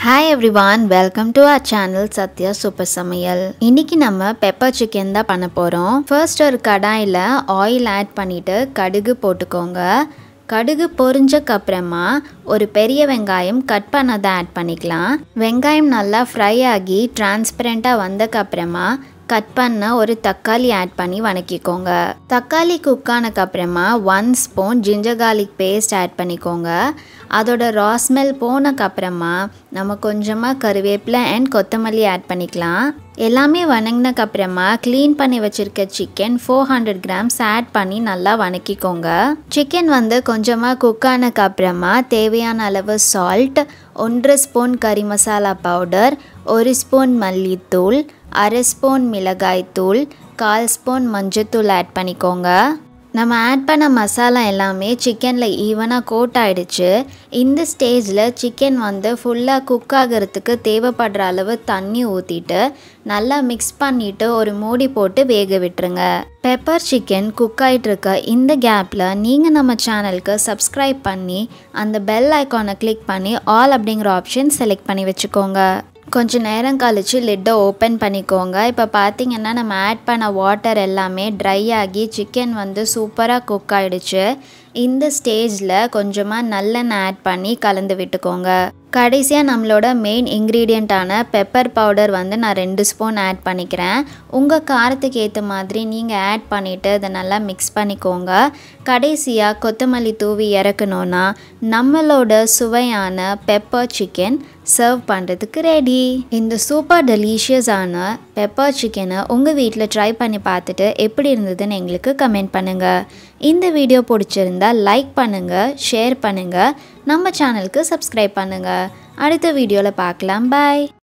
hi everyone welcome to our channel Sathya super சமையல் இன்னைக்கு நம்ம பெப்பர் சிக்கன் தான் பண்ண போகிறோம் ஃபர்ஸ்ட் ஒரு கடாயில் ஆயில் ஆட் பண்ணிவிட்டு கடுகு போட்டுக்கோங்க கடுகு பொரிஞ்சக்கு அப்புறமா ஒரு பெரிய வெங்காயம் கட் பண்ணதை ஆட் பண்ணிக்கலாம் வெங்காயம் நல்லா ஃப்ரை ஆகி டிரான்ஸ்பரண்ட்டாக வந்தக்கு அப்புறமா கட் பண்ண ஒரு தக்காளி ஆட் பண்ணி வணக்கிக்கோங்க தக்காளி குக் ஆனக்கு அப்புறமா one spoon ginger garlic paste add பண்ணிக்கோங்க அதோட ரா ஸ்மெல் போனக்கு அப்புறமா நம்ம கொஞ்சமாக கருவேப்பிலை அண்ட் கொத்தமல்லி ஆட் பண்ணிக்கலாம் எல்லாமே வணங்கினக்கு அப்புறமா க்ளீன் பண்ணி வச்சுருக்க chicken four hundred grams add பண்ணி நல்லா வணக்கிக்கோங்க சிக்கன் வந்து கொஞ்சமாக குக் ஆனக்கு அப்புறமா தேவையான அளவு சால்ட் ஒன்றரை ஸ்பூன் கறி மசாலா பவுடர் ஒரு ஸ்பூன் மல்லித்தூள் அரை ஸ்பூன் மிளகாய்த்தூள் கால் ஸ்பூன் மஞ்சத்தூள் ஆட் பண்ணிக்கோங்க நம்ம ஆட் பண்ண மசாலா எல்லாமே சிக்கனில் ஈவனாக கோட் ஆயிடுச்சு இந்த ஸ்டேஜில் சிக்கன் வந்து ஃபுல்லாக குக் ஆகிறதுக்கு தேவைப்படுற அளவு தண்ணி ஊற்றிட்டு நல்லா மிக்ஸ் பண்ணிவிட்டு ஒரு மூடி போட்டு வேக விட்டுருங்க பெப்பர் சிக்கன் குக் ஆகிட்டு இருக்க இந்த கேப்பில் நீங்கள் நம்ம சேனலுக்கு சப்ஸ்கிரைப் பண்ணி அந்த பெல் ஐக்கானை கிளிக் பண்ணி ஆல் அப்படிங்கிற ஆப்ஷன் செலக்ட் பண்ணி வச்சுக்கோங்க கொஞ்ச நேரம் கழித்து லிட்டை ஓப்பன் பண்ணிக்கோங்க இப்போ பார்த்தீங்கன்னா நம்ம ஆட் பண்ண வாட்டர் எல்லாமே ட்ரை ஆகி சிக்கன் வந்து சூப்பராக குக் ஆகிடுச்சு இந்த ஸ்டேஜில் கொஞ்சமாக நல்லெண்ணெய் ஆட் பண்ணி கலந்து விட்டுக்கோங்க கடைசியாக நம்மளோட மெயின் இன்க்ரீடியண்ட்டான பெப்பர் பவுடர் வந்து நான் ரெண்டு ஸ்பூன் ஆட் பண்ணிக்கிறேன் உங்கள் காரத்துக்கு ஏற்ற மாதிரி நீங்கள் ஆட் பண்ணிவிட்டு இதை நல்லா மிக்ஸ் பண்ணிக்கோங்க கடைசியாக கொத்தமல்லி தூவி இறக்கணுன்னா நம்மளோட சுவையான பெப்பர் சிக்கன் சர்வ் பண்ணுறதுக்கு ரெடி இந்த சூப்பர் டெலிஷியஸான பெப்பர் சிக்கனை உங்கள் வீட்டில் ட்ரை பண்ணி பார்த்துட்டு எப்படி இருந்ததுன்னு எங்களுக்கு கமெண்ட் பண்ணுங்கள் இந்த வீடியோ பிடிச்சிருந்தா லைக் பண்ணுங்கள் ஷேர் பண்ணுங்கள் நம்ம சேனலுக்கு சப்ஸ்கிரைப் பண்ணுங்கள் அடுத்த வீடியோவில் பார்க்கலாம் பாய்